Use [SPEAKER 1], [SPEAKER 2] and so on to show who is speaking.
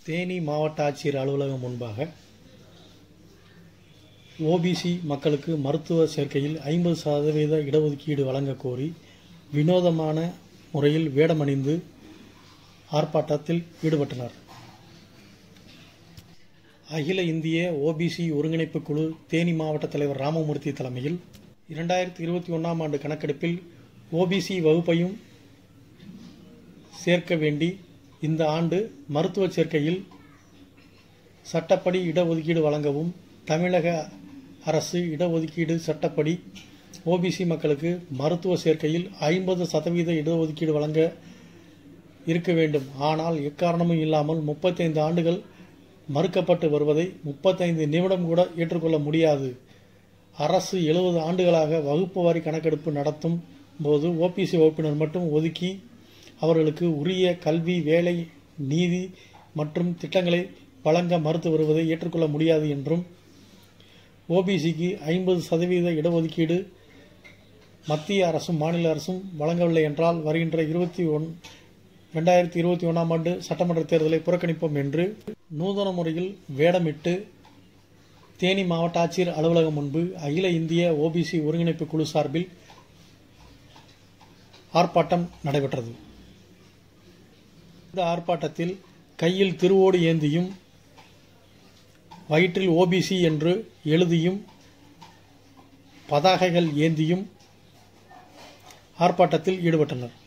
[SPEAKER 1] தேனி மாவட்ட ஆட்சியர் அலுவலகம் முன்பாக ஓபிசி மக்களுக்கு மருத்துவ சேர்க்கையில் ஐம்பது சதவீத இடஒதுக்கீடு வழங்கக் கோரி வினோதமான முறையில் வேடமணிந்து ஆர்ப்பாட்டத்தில் ஈடுபட்டனர் அகில இந்திய ஓபிசி ஒருங்கிணைப்பு குழு தேனி மாவட்ட தலைவர் ராமமூர்த்தி தலைமையில் இரண்டாயிரத்தி இருபத்தி ஒன்றாம் ஆண்டு கணக்கெடுப்பில் ஓபிசி வகுப்பையும் சேர்க்க வேண்டி இந்த ஆண்டு மருத்துவ சேர்க்கையில் சட்டப்படி இடஒதுக்கீடு வழங்கவும் தமிழக அரசு இடஒதுக்கீடு சட்டப்படி ஓபிசி மக்களுக்கு மருத்துவ சேர்க்கையில் ஐம்பது சதவீத இடஒதுக்கீடு வழங்க இருக்க வேண்டும் ஆனால் எக்காரணமும் இல்லாமல் முப்பத்தைந்து ஆண்டுகள் மறுக்கப்பட்டு வருவதை முப்பத்தைந்து நிமிடம் கூட ஏற்றுக்கொள்ள முடியாது அரசு எழுபது ஆண்டுகளாக வகுப்பு வாரி கணக்கெடுப்பு நடத்தும் போது ஓபிசி வகுப்பினர் மட்டும் ஒதுக்கி அவர்களுக்கு உரிய கல்வி வேலை நீதி மற்றும் திட்டங்களை வழங்க மறுத்து வருவதை ஏற்றுக்கொள்ள முடியாது என்றும் ஓபிசிக்கு ஐம்பது சதவீத இடஒதுக்கீடு மத்திய அரசும் மாநில அரசும் வழங்கவில்லை என்றால் வருகின்ற இருபத்தி ஒன் ரெண்டாயிரத்தி இருபத்தி ஒன்றாம் ஆண்டு சட்டமன்ற தேர்தலை புறக்கணிப்போம் என்று நூதன முறையில் வேடமிட்டு தேனி மாவட்ட ஆட்சியர் அலுவலகம் முன்பு அகில இந்திய ஓபிசி ஒருங்கிணைப்பு குழு சார்பில் ஆர்ப்பாட்டம் நடைபெற்றது இந்த ஆர்ப்பாட்டத்தில் கையில் திருவோடு ஏந்தியும் வயிற்றில் ஓபிசி என்று எழுதியும் பதாகைகள் ஏந்தியும் ஆர்ப்பாட்டத்தில் ஈடுபட்டனர்